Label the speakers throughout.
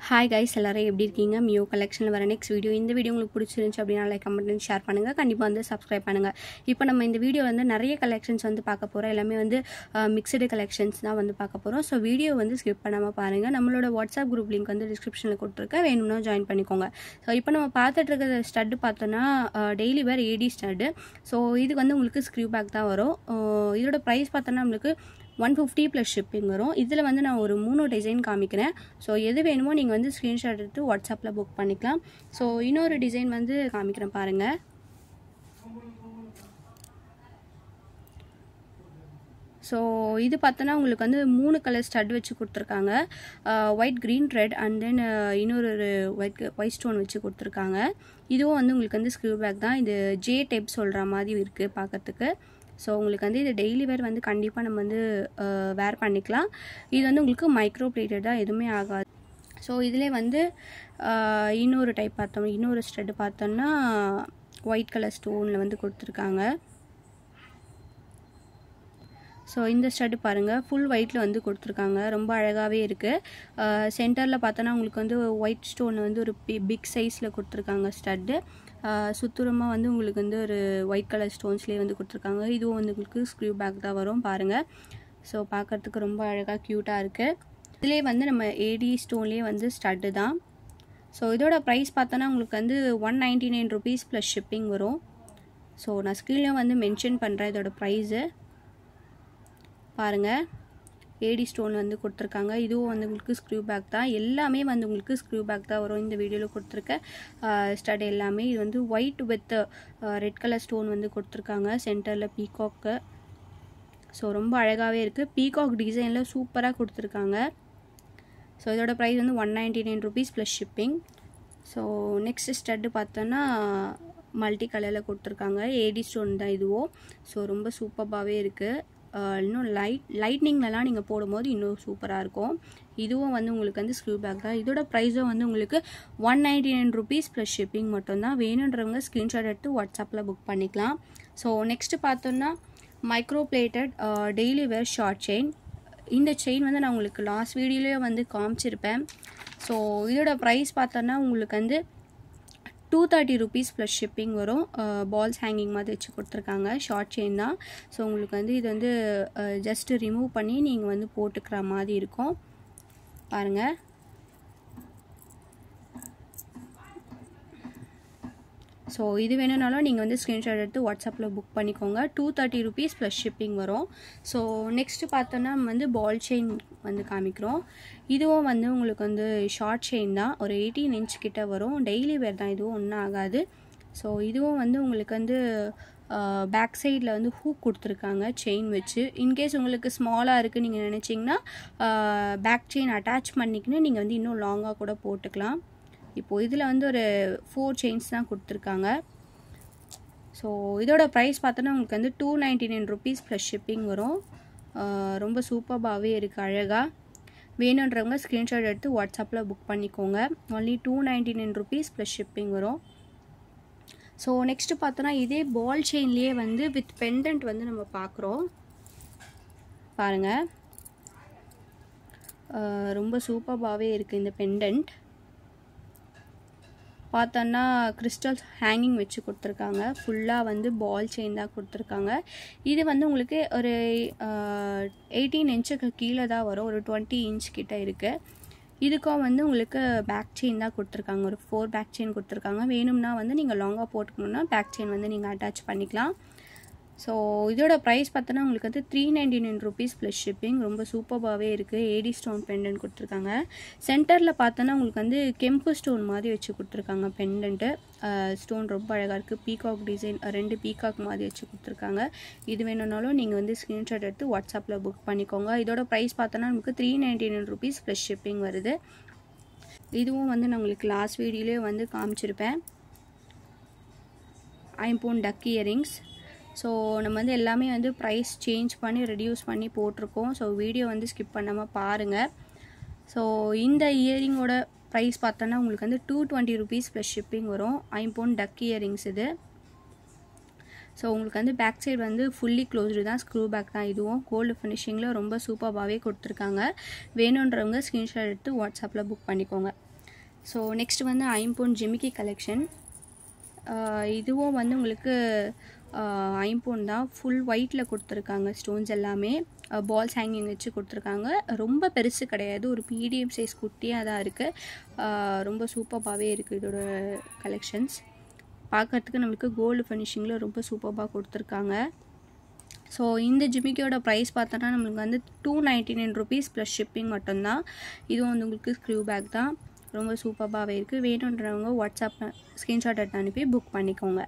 Speaker 1: hi guys எல்லாரும் எப்படி இருக்கீங்க மியோ கலெக்ஷனில் வர நெக்ஸ்ட் வீடியோ இந்த வீடியோ உங்களுக்கு பிடிச்சிருந்துச்சு அப்படின்னா லைக் கமெண்ட் பண்ணி ஷேர் பண்ணுங்கள் கண்டிப்பாக வந்து சப்ஸ்கிரைப் பண்ணுங்கள் இப்போ நம்ம இந்த வீடியோ வந்து நிறைய கலெக்ஷன்ஸ் வந்து பார்க்க போகிறோம் எல்லாமே வந்து மிக்சடு கலெக்ஷன்ஸ் தான் வந்து பார்க்க போகிறோம் ஸோ வீடியோ வந்து ஸ்கிப் பண்ணாமல் பாருங்கள் நம்மளோட வாட்ஸ்அப் குரூப் லிங்க் வந்து டிஸ்கிரிப்ஷனில் கொடுத்துருக்கேன் வேணும்னா ஜாயின் பண்ணிக்கோங்க ஸோ இப்போ நம்ம பார்த்துட்டு இருக்கிற ஸ்டட்டு பார்த்தோன்னா daily wear AD stud so இதுக்கு வந்து உங்களுக்கு ஸ்க்ரூ பேக் தான் வரும் அஹ் இதோட ப்ரைஸ் பார்த்தோன்னா நம்மளுக்கு ஒன் ஃபிஃப்டி ப்ளஸ் ஷிப்பிங் வரும் இதில் வந்து நான் ஒரு மூணு டிசைன் காமிக்கிறேன் ஸோ எது வேணுமோ நீங்கள் வந்து ஸ்க்ரீன்ஷாட் எடுத்து வாட்ஸ்அப்பில் புக் பண்ணிக்கலாம் ஸோ இன்னொரு டிசைன் வந்து காமிக்கிறேன் பாருங்கள் ஸோ இது பார்த்தோன்னா உங்களுக்கு வந்து மூணு கலர் ஸ்டட் வச்சு கொடுத்துருக்காங்க white green red and then இன்னொரு ஒயிட் ஒயிட் ஸ்டோன் வச்சு கொடுத்துருக்காங்க இதுவும் வந்து உங்களுக்கு வந்து ஸ்க்ரூ பேக் தான் இது ஜே டைப் சொல்கிற மாதிரி இருக்குது பார்க்கறதுக்கு ஸோ உங்களுக்கு வந்து இது டெய்லி வேர் வந்து கண்டிப்பாக நம்ம வந்து வேர் பண்ணிக்கலாம் இது வந்து உங்களுக்கு மைக்ரோ பிளேட்டடாக எதுவுமே ஆகாது ஸோ இதிலே வந்து இன்னொரு டைப் பார்த்தோம் இன்னொரு ஸ்டெட்டு பார்த்தோம்னா ஒயிட் கலர் ஸ்டோனில் வந்து கொடுத்துருக்காங்க ஸோ இந்த ஸ்டட்டு பாருங்கள் ஃபுல் ஒயிட்டில் வந்து கொடுத்துருக்காங்க ரொம்ப அழகாகவே இருக்குது சென்டரில் பார்த்தோன்னா உங்களுக்கு வந்து ஒயிட் ஸ்டோன் வந்து ஒரு பிக் சைஸில் கொடுத்துருக்காங்க ஸ்டட்டு சுத்தூரமாக வந்து உங்களுக்கு வந்து ஒரு ஒயிட் கலர் ஸ்டோன்ஸ்லேயே வந்து கொடுத்துருக்காங்க இதுவும் வந்து உங்களுக்கு ஸ்க்ரூ பேக் தான் வரும் பாருங்கள் ஸோ பார்க்குறதுக்கு ரொம்ப அழகாக க்யூட்டாக இருக்குது இதிலே வந்து நம்ம ஏடி ஸ்டோன்லேயே வந்து ஸ்டட்டு தான் ஸோ இதோட ப்ரைஸ் பார்த்தோன்னா உங்களுக்கு வந்து one ninety nine rupees plus shipping வரும் ஸோ நான் ஸ்க்ரீனில் வந்து மென்ஷன் பண்ணுறேன் இதோட ப்ரைஸு பாருங்கள் ஏடி ஸ்டோன் வந்து கொடுத்துருக்காங்க இதுவும் வந்து உங்களுக்கு ஸ்க்ரூ பேக் தான் எல்லாமே வந்து உங்களுக்கு ஸ்க்ரூ பேக் தான் வரும் இந்த வீடியோவில் கொடுத்துருக்க ஸ்டட் எல்லாமே இது வந்து white with red colour stone வந்து கொடுத்துருக்காங்க சென்டரில் பீகாக்கு ஸோ ரொம்ப அழகாகவே இருக்குது பீகாக் டிசைனில் சூப்பராக கொடுத்துருக்காங்க ஸோ இதோட ப்ரைஸ் வந்து one ninety nine rupees plus shipping so next stud பார்த்தோன்னா மல்டி கலரில் கொடுத்துருக்காங்க ஏடி ஸ்டோன் தான் இதுவும் ஸோ ரொம்ப சூப்பராகவே இருக்குது இன்னும் லைட் லைட்னிங்லலாம் நீங்கள் போடும்போது இன்னும் சூப்பராக இருக்கும் இதுவும் வந்து உங்களுக்கு வந்து ஸ்க்ரூ பேக் தான் இதோட ப்ரைஸும் வந்து உங்களுக்கு one ninety nine rupees plus shipping மட்டும்தான் வேணுன்றவங்க ஸ்க்ரீன்ஷாட் எடுத்து வாட்ஸ்அப்பில் புக் பண்ணிக்கலாம் ஸோ நெக்ஸ்ட்டு பார்த்தோன்னா micro plated daily wear short chain இந்த செயின் வந்து நான் உங்களுக்கு லாஸ்ட் வீடியோலேயே வந்து காமிச்சிருப்பேன் ஸோ இதோட ப்ரைஸ் பார்த்தோன்னா உங்களுக்கு வந்து two thirty rupees plus shipping வரும் பால்ஸ் ஹேங்கிங் மாதிரி வச்சு கொடுத்துருக்காங்க ஷார்ட் செயின் தான் ஸோ உங்களுக்கு வந்து இது வந்து ஜஸ்ட்டு ரிமூவ் பண்ணி நீங்கள் வந்து போட்டுக்கிற மாதிரி இருக்கும் பாருங்கள் ஸோ இது வேணும்னாலும் நீங்கள் வந்து ஸ்க்ரீன்ஷாட் எடுத்து வாட்ஸ்அப்பில் புக் பண்ணிக்கோங்க two thirty rupees plus shipping வரும் ஸோ நெக்ஸ்ட்டு பார்த்தோன்னா வந்து பால் செயின் வந்து காமிக்கிறோம் இதுவும் வந்து உங்களுக்கு வந்து ஷார்ட் செயின் தான் ஒரு எயிட்டீன் இன்ச் கிட்ட வரும் டெய்லி வேர் தான் இதுவும் ஒன்றும் ஆகாது ஸோ இதுவும் வந்து உங்களுக்கு வந்து பேக் சைடில் வந்து ஹூக் கொடுத்துருக்காங்க செயின் வச்சு இன்கேஸ் உங்களுக்கு ஸ்மாலாக இருக்குது நீங்கள் நினச்சிங்கன்னா பேக் செயின் அட்டாச் பண்ணிக்கின்னு நீங்கள் வந்து இன்னும் லாங்காக கூட போட்டுக்கலாம் இப்போது இதில் வந்து ஒரு ஃபோர் செயின்ஸ் தான் கொடுத்துருக்காங்க ஸோ இதோட ப்ரைஸ் பார்த்தோன்னா உங்களுக்கு வந்து two ninety nine rupees plus shipping வரும் ரொம்ப சூப்பராகவே இருக்குது அழகாக வேணுன்றவங்க ஸ்க்ரீன்ஷாட் எடுத்து வாட்ஸ்அப்பில் புக் பண்ணிக்கோங்க only two ninety nine rupees plus shipping வரும் ஸோ நெக்ஸ்ட்டு பார்த்தோன்னா இதே பால் செயின்லேயே வந்து வித் பெண்டன்ட் வந்து நம்ம பார்க்குறோம் பாருங்கள் ரொம்ப சூப்பராகவே இருக்குது இந்த பெண்டன்ட் பார்த்தோன்னா கிறிஸ்டல்ஸ் ஹேங்கிங் வச்சு கொடுத்துருக்காங்க ஃபுல்லாக வந்து பால் செயின் தான் கொடுத்துருக்காங்க இது வந்து உங்களுக்கு ஒரு எயிட்டீன் இன்ச்சுக்கு கீழே தான் வரும் ஒரு டுவெண்ட்டி இன்ச் கிட்ட இருக்குது இதுக்கும் வந்து உங்களுக்கு பேக் செயின் தான் கொடுத்துருக்காங்க ஒரு ஃபோர் பேக் செயின் கொடுத்துருக்காங்க வேணும்னா வந்து நீங்கள் லாங்காக போட்டுக்கணுன்னா பேக் செயின் வந்து நீங்கள் அட்டாச் பண்ணிக்கலாம் ஸோ இதோட ப்ரைஸ் பார்த்தோன்னா உங்களுக்கு வந்து three ninety nine rupees plus shipping ரொம்ப சூப்பராகவே இருக்குது ஏடி ஸ்டோன் பெண்டன்ட் கொடுத்துருக்காங்க சென்டரில் பார்த்தோன்னா உங்களுக்கு வந்து கெம்பு ஸ்டோன் மாதிரி வச்சு கொடுத்துருக்காங்க பெண்டன்ட்டு ஸ்டோன் ரொம்ப அழகாக இருக்குது பீகாக் டிசைன் ரெண்டு பீகாக் மாதிரி வச்சு கொடுத்துருக்காங்க இது வேணும்னாலும் நீங்கள் வந்து ஸ்க்ரீன்ஷாட் எடுத்து வாட்ஸ்அப்பில் புக் பண்ணிக்கோங்க இதோட ப்ரைஸ் பார்த்தோன்னா நமக்கு three ninety nine rupees plus shipping வருது இதுவும் வந்து நான் உங்களுக்கு லாஸ்ட் வீடியோலேயே வந்து காமிச்சிருப்பேன் ஐம்போன் டக் இயரிங்ஸ் ஸோ நம்ம வந்து எல்லாமே வந்து ப்ரைஸ் சேஞ்ச் பண்ணி ரெடியூஸ் பண்ணி போட்டிருக்கோம் ஸோ வீடியோ வந்து ஸ்கிப் பண்ணாமல் பாருங்கள் ஸோ இந்த இயரிங்கோட ப்ரைஸ் பார்த்தோன்னா உங்களுக்கு வந்து two twenty rupees plus shipping வரும் ஐம்போன் டக் இயரிங்ஸ் இது ஸோ உங்களுக்கு வந்து பேக் சைடு வந்து ஃபுல்லி க்ளோஸ்டு தான் ஸ்க்ரூ பேக் தான் இதுவும் கோல்டு ஃபினிஷிங்கில் ரொம்ப சூப்பராகவே கொடுத்துருக்காங்க வேணுன்றவங்க ஸ்க்ரீன்ஷாட் எடுத்து வாட்ஸ்அப்பில் புக் பண்ணிக்கோங்க ஸோ நெக்ஸ்ட் வந்து ஐம்பொன் ஜிமிக்கி கலெக்ஷன் இதுவும் வந்து உங்களுக்கு ஐம்பொன் தான் ஃபுல் ஒயிட்டில் கொடுத்துருக்காங்க ஸ்டோன்ஸ் எல்லாமே பால்ஸ் ஹேங்கிங் வச்சு கொடுத்துருக்காங்க ரொம்ப பெருசு கிடையாது ஒரு மீடியம் சைஸ் குட்டியாக தான் இருக்குது ரொம்ப சூப்பராகவே இருக்குது இதோட கலெக்ஷன்ஸ் பார்க்குறதுக்கு நம்மளுக்கு கோல்டு ஃபினிஷிங்கில் ரொம்ப சூப்பராக கொடுத்துருக்காங்க ஸோ இந்த ஜிமிக்கியோட ப்ரைஸ் பார்த்தோன்னா நம்மளுக்கு வந்து two ninety nine rupees plus shipping மட்டும்தான் இதுவும் வந்து உங்களுக்கு ஸ்க்ரூ பேக் தான் ரொம்ப சூப்பராகவே இருக்குது வேணுன்றவங்க வாட்ஸ்அப்பில் ஸ்க்ரீன்ஷாட் எடுத்து அனுப்பி புக் பண்ணிக்கோங்க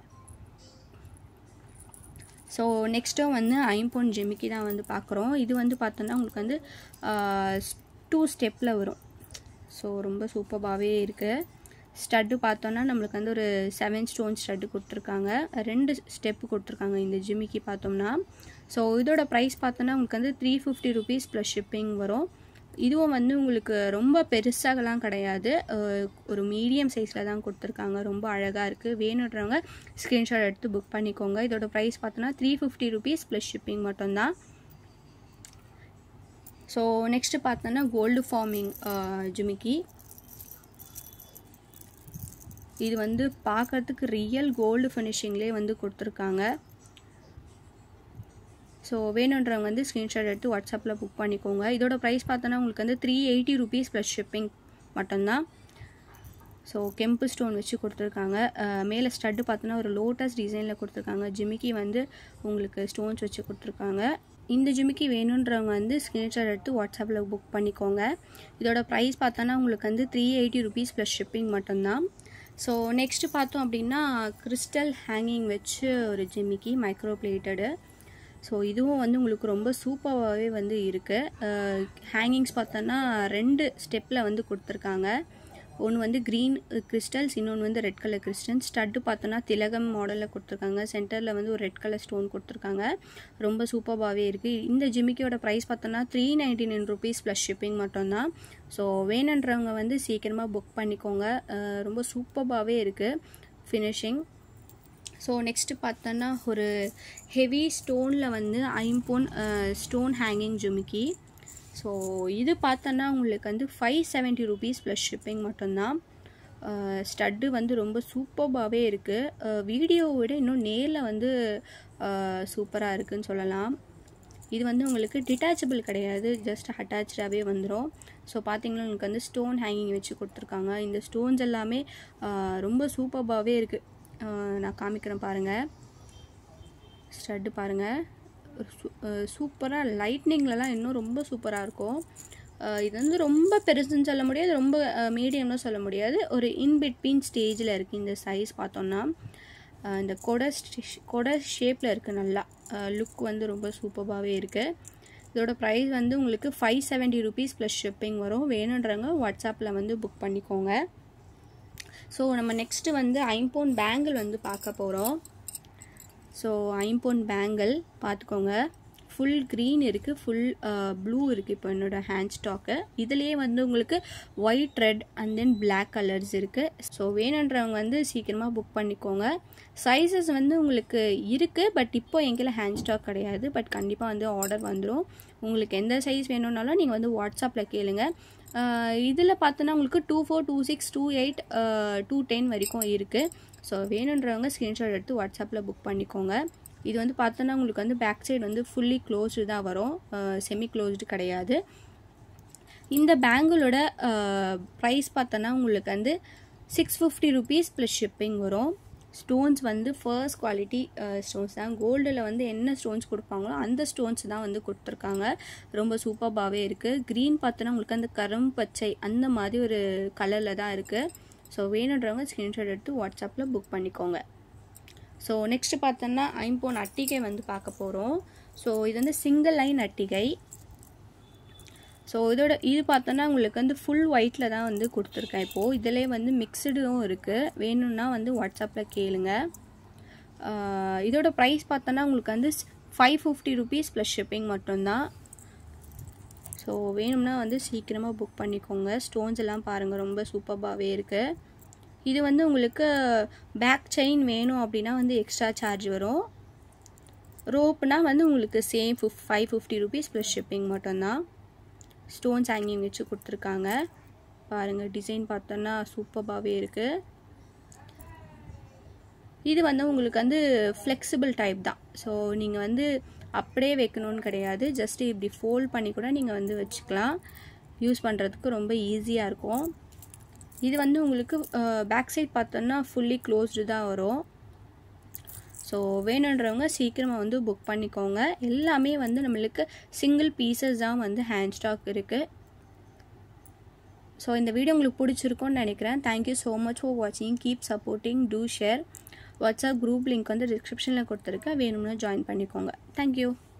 Speaker 1: ஸோ நெக்ஸ்ட்டும் வந்து ஐம்பொன் ஜிமிக்கி தான் வந்து பார்க்குறோம் இது வந்து பார்த்தோன்னா உங்களுக்கு வந்து டூ ஸ்டெப்பில் வரும் ஸோ ரொம்ப சூப்பராகவே இருக்குது ஸ்டட்டு பார்த்தோன்னா நம்மளுக்கு வந்து ஒரு செவன் ஸ்டோன் ஸ்டட்டு கொடுத்துருக்காங்க ரெண்டு ஸ்டெப்பு கொடுத்துருக்காங்க இந்த ஜிமிக்கி பார்த்தோம்னா ஸோ இதோட ப்ரைஸ் பார்த்தோன்னா உங்களுக்கு வந்து three fifty rupees plus shipping வரும் இதுவும் வந்து உங்களுக்கு ரொம்ப பெருசாகலாம் கிடையாது ஒரு மீடியம் சைஸில் தான் கொடுத்துருக்காங்க ரொம்ப அழகாக இருக்குது வேணுன்றவங்க ஸ்க்ரீன்ஷாட் எடுத்து புக் பண்ணிக்கோங்க இதோட ப்ரைஸ் பார்த்தோன்னா three fifty rupees plus shipping மட்டும்தான் ஸோ நெக்ஸ்ட்டு பார்த்தோன்னா கோல்டு ஃபார்மிங் ஜிமிக்கி இது வந்து பார்க்குறதுக்கு ரியல் கோல்டு ஃபினிஷிங்லேயே வந்து கொடுத்துருக்காங்க ஸோ வேணுன்றவங்க வந்து ஸ்க்ரீன்ஷாட் எடுத்து வாட்ஸ்அப்பில் புக் பண்ணிக்கோங்க இதோட ப்ரைஸ் பார்த்தோன்னா உங்களுக்கு வந்து three eighty rupees plus shipping மட்டும்தான் ஸோ கெம்பு ஸ்டோன் வச்சு கொடுத்துருக்காங்க மேலே ஸ்டட்டு பார்த்தோன்னா ஒரு லோட்டஸ் டிசைனில் கொடுத்துருக்காங்க ஜிமிக்கி வந்து உங்களுக்கு ஸ்டோன்ஸ் வச்சு கொடுத்துருக்காங்க இந்த ஜிமிக்கி வேணுன்றவங்க வந்து ஸ்க்ரீன்ஷாட் எடுத்து வாட்ஸ்அப்பில் புக் பண்ணிக்கோங்க இதோட ப்ரைஸ் பார்த்தோன்னா உங்களுக்கு வந்து three eighty rupees plus shipping மட்டும்தான் ஸோ நெக்ஸ்ட்டு பார்த்தோம் அப்படின்னா கிறிஸ்டல் ஹேங்கிங் வச்சு ஒரு ஜிமிக்கி மைக்ரோ பிளேட்டடு ஸோ இதுவும் வந்து உங்களுக்கு ரொம்ப சூப்பராகவே வந்து இருக்குது ஹேங்கிங்ஸ் பார்த்தோன்னா ரெண்டு ஸ்டெப்பில் வந்து கொடுத்துருக்காங்க ஒன்று வந்து க்ரீன் கிறிஸ்டல்ஸ் இன்னொன்று வந்து ரெட் கலர் கிறிஸ்டல்ஸ் ஸ்டட்டு பார்த்தோன்னா திலகம் மாடலில் கொடுத்துருக்காங்க சென்டரில் வந்து ஒரு ரெட் கலர் ஸ்டோன் கொடுத்துருக்காங்க ரொம்ப சூப்பராகவே இருக்குது இந்த ஜிமிக்கியோட ப்ரைஸ் பார்த்தோன்னா three ninety nine rupees plus shipping மட்டும்தான் ஸோ வேணுன்றவங்க வந்து சீக்கிரமாக புக் பண்ணிக்கோங்க ரொம்ப சூப்பராகவே இருக்குது ஃபினிஷிங் ஸோ நெக்ஸ்ட்டு பார்த்தோன்னா ஒரு ஹெவி ஸ்டோனில் வந்து ஐம்பொன் ஸ்டோன் ஹேங்கிங் ஜுமிக்கி ஸோ இது பார்த்தோன்னா உங்களுக்கு வந்து five seventy rupees plus shipping மட்டும்தான் ஸ்டட்டு வந்து ரொம்ப சூப்பர்பாகவே இருக்குது வீடியோவை விட இன்னும் நேரில் வந்து சூப்பராக இருக்குதுன்னு சொல்லலாம் இது வந்து உங்களுக்கு டிட்டாச்சபிள் கிடையாது ஜஸ்ட் அட்டாச்சாகவே வந்துடும் ஸோ பார்த்தீங்கன்னா உங்களுக்கு வந்து ஸ்டோன் ஹேங்கிங் வச்சு கொடுத்துருக்காங்க இந்த ஸ்டோன்ஸ் எல்லாமே ரொம்ப சூப்பர்பாகவே இருக்குது நான் காமிக்கிறேன் பாருங்கள் ஸ்டட்டு பாருங்கள் சூப்பராக லைட்னிங்லலாம் இன்னும் ரொம்ப சூப்பராக இருக்கும் இது வந்து ரொம்ப பெருசுன்னு சொல்ல முடியாது ரொம்ப மீடியம்னு சொல்ல முடியாது ஒரு இன்பிட்வீன் ஸ்டேஜில் இருக்குது இந்த சைஸ் பார்த்தோன்னா இந்த கொடை கொடை ஷேப்பில் இருக்குது நல்லா லுக் வந்து ரொம்ப சூப்பராகவே இருக்குது இதோட ப்ரைஸ் வந்து உங்களுக்கு five seventy rupees plus shipping வரும் வேணுன்றவங்க வாட்ஸ்அப்பில் வந்து புக் பண்ணிக்கோங்க ஸோ நம்ம நெக்ஸ்ட்டு வந்து ஐம்போன் பேங்கிள் வந்து பார்க்க போகிறோம் ஸோ ஐம்போன் பேங்கிள் பார்த்துக்கோங்க ஃபுல் க்ரீன் இருக்குது ஃபுல் ப்ளூ இருக்குது இப்போ என்னோடய ஹேண்ட் ஸ்டாக்கு இதுலேயே வந்து உங்களுக்கு white red and then black colours இருக்குது ஸோ வேணுன்றவங்க வந்து சீக்கிரமாக புக் பண்ணிக்கோங்க சைஸஸ் வந்து உங்களுக்கு இருக்குது பட் இப்போ எங்கிட்ட ஹேண்ட் ஸ்டாக் கிடையாது பட் கண்டிப்பாக வந்து ஆர்டர் வந்துடும் உங்களுக்கு எந்த சைஸ் வேணும்னாலும் நீங்கள் வந்து வாட்ஸ்அப்பில் கேளுங்க இதில் பார்த்தோன்னா உங்களுக்கு two four two six two eight two ten வரைக்கும் இருக்குது ஸோ வேணுன்றவங்க ஸ்க்ரீன்ஷாட் எடுத்து வாட்ஸ்அப்பில் புக் பண்ணிக்கோங்க இது வந்து பார்த்தோன்னா உங்களுக்கு வந்து பேக் சைடு வந்து ஃபுல்லி க்ளோஸ்டு தான் வரும் செமி க்ளோஸ்டு கிடையாது இந்த பேங்கிளோட ப்ரைஸ் பார்த்தோன்னா உங்களுக்கு வந்து six fifty rupees plus shipping வரும் ஸ்டோன்ஸ் வந்து ஃபர்ஸ்ட் குவாலிட்டி ஸ்டோன்ஸ் தான் கோல்டில் வந்து என்ன ஸ்டோன்ஸ் கொடுப்பாங்களோ அந்த ஸ்டோன்ஸ் தான் வந்து கொடுத்துருக்காங்க ரொம்ப சூப்பர்பாகவே இருக்குது க்ரீன் பார்த்தோன்னா உங்களுக்கு அந்த கரும் பச்சை அந்த மாதிரி ஒரு கலரில் தான் இருக்குது ஸோ வேணுன்றவங்க ஸ்க்ரீன்ஷாட் எடுத்து வாட்ஸ்அப்பில் புக் பண்ணிக்கோங்க ஸோ நெக்ஸ்ட் பார்த்தோன்னா ஐம்போன் அட்டிகை வந்து பார்க்க போகிறோம் ஸோ இது வந்து சிங்கிள் லைன் அட்டிகை ஸோ இதோட இது பார்த்தோன்னா உங்களுக்கு வந்து ஃபுல் ஒயிட்டில் தான் வந்து கொடுத்துருக்கேன் இப்போது இதிலே வந்து மிக்சடும் இருக்குது வேணும்னா வந்து வாட்ஸ்அப்பில் கேளுங்க இதோட ப்ரைஸ் பார்த்தோன்னா உங்களுக்கு வந்து five fifty rupees plus shipping மட்டும்தான் ஸோ வேணும்னா வந்து சீக்கிரமாக புக் பண்ணிக்கோங்க ஸ்டோன்ஸ் எல்லாம் பாருங்கள் ரொம்ப சூப்பராகவே இருக்குது இது வந்து உங்களுக்கு பேக் செயின் வேணும் அப்படின்னா வந்து எக்ஸ்ட்ரா சார்ஜ் வரும் ரோப்னா வந்து உங்களுக்கு same fif five fifty rupees plus shipping மட்டும்தான் ஸ்டோன்ஸ் ஹேங்கிங் வச்சு கொடுத்துருக்காங்க பாருங்கள் டிசைன் பார்த்தோன்னா சூப்பராகவே இருக்குது இது வந்து உங்களுக்கு வந்து ஃப்ளெக்சிபிள் டைப் தான் ஸோ நீங்கள் வந்து அப்படியே வைக்கணும்னு கிடையாது ஜஸ்ட் இப்படி ஃபோல்ட் பண்ணி கூட நீங்கள் வந்து வச்சுக்கலாம் யூஸ் பண்ணுறதுக்கு ரொம்ப ஈஸியாக இருக்கும் இது வந்து உங்களுக்கு பேக் சைட் பார்த்தோன்னா ஃபுல்லி க்ளோஸ்டு தான் வரும் ஸோ வேணுன்றவங்க சீக்கிரமாக வந்து புக் பண்ணிக்கோங்க எல்லாமே வந்து நம்மளுக்கு சிங்கிள் பீசஸ் தான் வந்து ஹேண்ட் ஸ்டாக் இருக்குது ஸோ இந்த வீடியோ உங்களுக்கு பிடிச்சிருக்கும்னு நினைக்கிறேன் தேங்க்யூ ஸோ மச் ஃபார் வாட்சிங் keep supporting to share WhatsApp group link வந்து டிஸ்கிரிப்ஷனில் கொடுத்துருக்கேன் வேணும்னா ஜாயின் பண்ணிக்கோங்க தேங்க்யூ